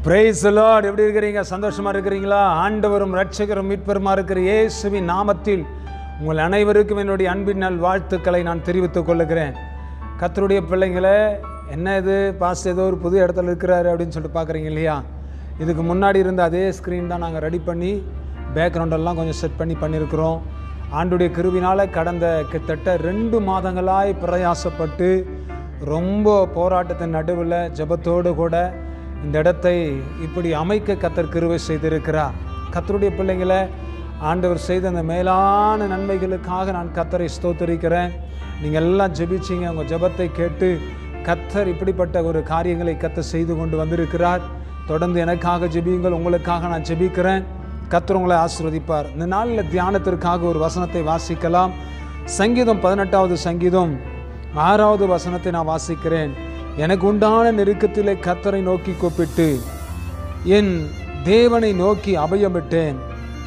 price Lord எப்படி இருக்கிறீங்க சந்தோஷமா இருக்கிறீங்களா ஆண்டவரும் ரட்சகரும் மீட்பருமா இருக்கிற இயேசுவின் நாமத்தில் உங்கள் அனைவருக்கும் என்னுடைய அன்பின் நல் வாழ்த்துக்களை நான் தெரிவித்துக் கொள்ளுகிறேன் கத்தருடைய பிள்ளைங்களே என்ன இது பாஸ் ஏதோ ஒரு புது இடத்துல இருக்கிறாரு அப்படின்னு சொல்லிட்டு பார்க்குறீங்க இல்லையா இதுக்கு முன்னாடி இருந்த அதே ஸ்க்ரீன் தான் நாங்கள் ரெடி பண்ணி பேக்ரவுண்டெல்லாம் கொஞ்சம் செட் பண்ணி பண்ணியிருக்கிறோம் ஆண்டுடைய கிருவினால் கடந்த கிட்டத்தட்ட ரெண்டு மாதங்களாய் பிரயாசப்பட்டு ரொம்ப போராட்டத்தின் நடுவில் ஜெபத்தோடு கூட இந்த இடத்தை இப்படி அமைக்க கத்தர் கிருவை செய்திருக்கிறார் கத்தருடைய பிள்ளைங்களை ஆண்டவர் செய்த அந்த மேலான நன்மைகளுக்காக நான் கத்தரை ஸ்தோத்தரிக்கிறேன் நீங்கள் எல்லாம் ஜெபிச்சிங்க உங்கள் ஜெபத்தை கேட்டு கத்தர் இப்படிப்பட்ட ஒரு காரியங்களை கத்தர் செய்து கொண்டு வந்திருக்கிறார் தொடர்ந்து எனக்காக ஜெபியுங்கள் உங்களுக்காக நான் ஜெபிக்கிறேன் கத்தர் உங்களை ஆசீர்வதிப்பார் இந்த நாளில் தியானத்திற்காக ஒரு வசனத்தை வாசிக்கலாம் சங்கீதம் பதினெட்டாவது சங்கீதம் ஆறாவது வசனத்தை நான் வாசிக்கிறேன் எனக்கு உண்டான நெருக்கத்திலே கத்தரை நோக்கி கூப்பிட்டு என் தேவனை நோக்கி அபயமிட்டேன்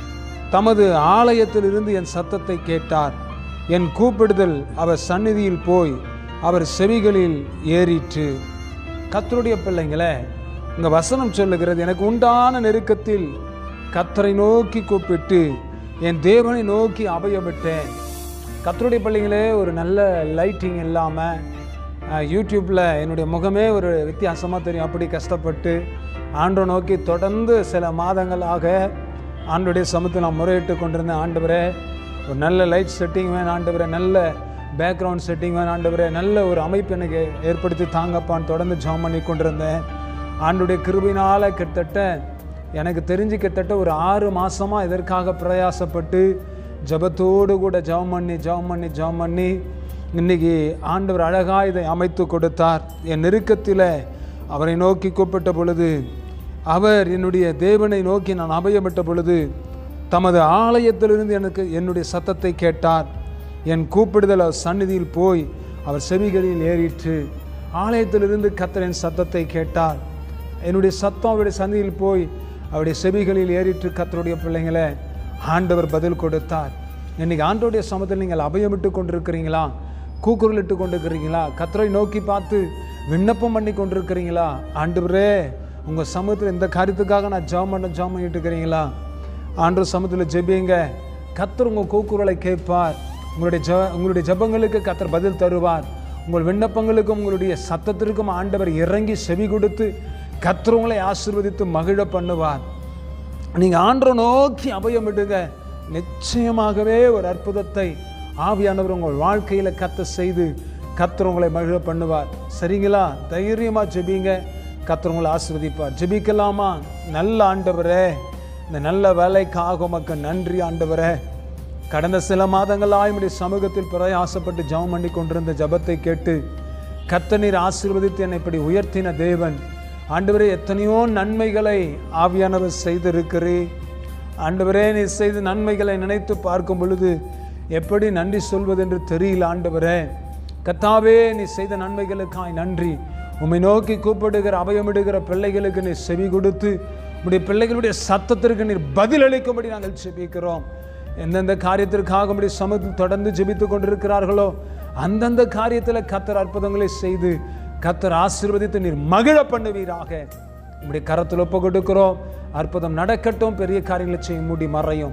தமது ஆலயத்திலிருந்து என் சத்தத்தை கேட்டார் என் கூப்பிடுதல் அவர் சந்நிதியில் போய் அவர் செவிகளில் ஏறிற்று கத்தருடைய பிள்ளைங்களே இங்க வசனம் சொல்லுகிறது எனக்கு உண்டான நெருக்கத்தில் கத்தரை நோக்கி கூப்பிட்டு என் தேவனை நோக்கி அபயமிட்டேன் கத்தருடைய பிள்ளைங்களே ஒரு நல்ல லைட்டிங் இல்லாமல் யூடியூப்பில் என்னுடைய முகமே ஒரு வித்தியாசமாக தெரியும் அப்படி கஷ்டப்பட்டு ஆண்டை நோக்கி தொடர்ந்து சில மாதங்களாக ஆண்டுடைய சமூகத்தை நான் முறையிட்டு கொண்டிருந்தேன் ஆண்டவரே ஒரு நல்ல லைட் செட்டிங் வேணும் ஆண்டவரே நல்ல பேக்ரவுண்ட் செட்டிங் வேணும் ஆண்டவரே நல்ல ஒரு அமைப்பு எனக்கு ஏற்படுத்தி தாங்கப்பான்னு தொடர்ந்து ஜாம் பண்ணி கொண்டிருந்தேன் ஆண்டுடைய கிருபினால் கிட்டத்தட்ட எனக்கு தெரிஞ்சு கிட்டத்தட்ட ஒரு ஆறு மாதமாக இதற்காக பிரயாசப்பட்டு ஜபத்தோடு கூட ஜெபம் பண்ணி ஜெபம் பண்ணி ஜெபம் பண்ணி இன்னைக்கு ஆண்டவர் அழகாக இதை அமைத்து கொடுத்தார் என் நெருக்கத்தில் அவரை நோக்கி கூப்பிட்ட பொழுது அவர் என்னுடைய தேவனை நோக்கி நான் அபயமிட்ட பொழுது தமது ஆலயத்திலிருந்து எனக்கு என்னுடைய சத்தத்தை கேட்டார் என் கூப்பிடுதல் அவர் சந்நிதியில் போய் அவர் செவிகளில் ஏறிற்று ஆலயத்திலிருந்து கத்தர் என் சத்தத்தை கேட்டார் என்னுடைய சத்தம் அவருடைய சந்நிதியில் போய் அவருடைய செவிகளில் ஏறிற்று கத்தருடைய பிள்ளைங்களை ஆண்டவர் பதில் கொடுத்தார் இன்னைக்கு ஆண்டோடைய சமத்தில் நீங்கள் அபயமிட்டு கொண்டிருக்கிறீங்களா கூக்குரலிட்டு கொண்டிருக்கிறீங்களா கத்தரை நோக்கி பார்த்து விண்ணப்பம் பண்ணி கொண்டிருக்கிறீங்களா ஆண்டவரே உங்கள் சமூகத்தில் இந்த காரியத்துக்காக நான் ஜாம் பண்ண ஜாம் பண்ணிட்டு இருக்கிறீங்களா ஆண்டு சமூகத்தில் ஜெபிங்க கத்தர் உங்கள் கூக்குரலை கேட்பார் உங்களுடைய ஜ உங்களுடைய ஜபங்களுக்கு கத்தர் பதில் தருவார் உங்கள் விண்ணப்பங்களுக்கும் உங்களுடைய சத்தத்திற்கும் ஆண்டவர் இறங்கி செவி கொடுத்து கத்தர் உங்களை ஆசீர்வதித்து மகிழ பண்ணுவார் நீங்கள் ஆண்டரை நோக்கி அபயமிடுங்க நிச்சயமாகவே ஒரு அற்புதத்தை ஆவியானவர் உங்கள் வாழ்க்கையில் கத்த செய்து கத்தர் உங்களை மகிழ பண்ணுவார் சரிங்களா தைரியமாக ஜெபிங்க கத்தர் உங்களை ஆசீர்வதிப்பார் ஜெபிக்கலாமா நல்ல ஆண்டவரே இந்த நல்ல வேலைக்காக உமக்கு நன்றி ஆண்டவரே கடந்த சில மாதங்களாக என்னுடைய சமூகத்தில் பிரயாசப்பட்டு ஜெபம் பண்ணி கொண்டிருந்த ஜபத்தை கேட்டு கத்தநீர் ஆசீர்வதித்து என்னை இப்படி உயர்த்தின தேவன் ஆண்டவரே எத்தனையோ நன்மைகளை ஆவியானவர் செய்திருக்கிறீர் ஆண்டவரே நீ செய்த நன்மைகளை நினைத்து பார்க்கும் பொழுது எப்படி நன்றி சொல்வதென்று தெரியல ஆண்டவரே கத்தாவே நீ செய்த நன்மைகளுக்காய் நன்றி உம்மை நோக்கி கூப்பிடுகிற அபயமிடுகிற பிள்ளைகளுக்கு நீ செவி கொடுத்து உடைய பிள்ளைகளுடைய சத்தத்திற்கு நீர் பதிலளிக்கும்படி நாங்கள் செபிக்கிறோம் எந்தெந்த காரியத்திற்காக உடைய சமூகத்தில் தொடர்ந்து ஜெபித்து கொண்டிருக்கிறார்களோ அந்தந்த காரியத்தில் கத்தர் அற்புதங்களை செய்து கத்தர் ஆசீர்வதித்து நீர் மகிழ பண்ணுவீராக உங்களுடைய கரத்தில் ஒப்பு கொடுக்கிறோம் அற்புதம் நடக்கட்டும் பெரிய காரியங்களை செய்ய மூடி மறையும்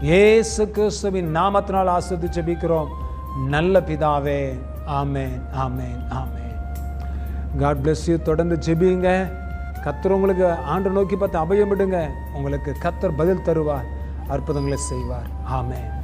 ஏசு கிறிஸ்துவின் நாமத்தினால் ஆசிர்வதி ஜெபிக்கிறோம் நல்ல பிதாவே ஆமேன் ஆமேன் ஆமேன் காட் bless யூ தொடர்ந்து ஜெபிங்க கத்தர் உங்களுக்கு ஆண்டு நோக்கி பார்த்து அபயமிடுங்க உங்களுக்கு கத்தர் பதில் தருவார் அற்புதங்களை செய்வார் ஆமேன்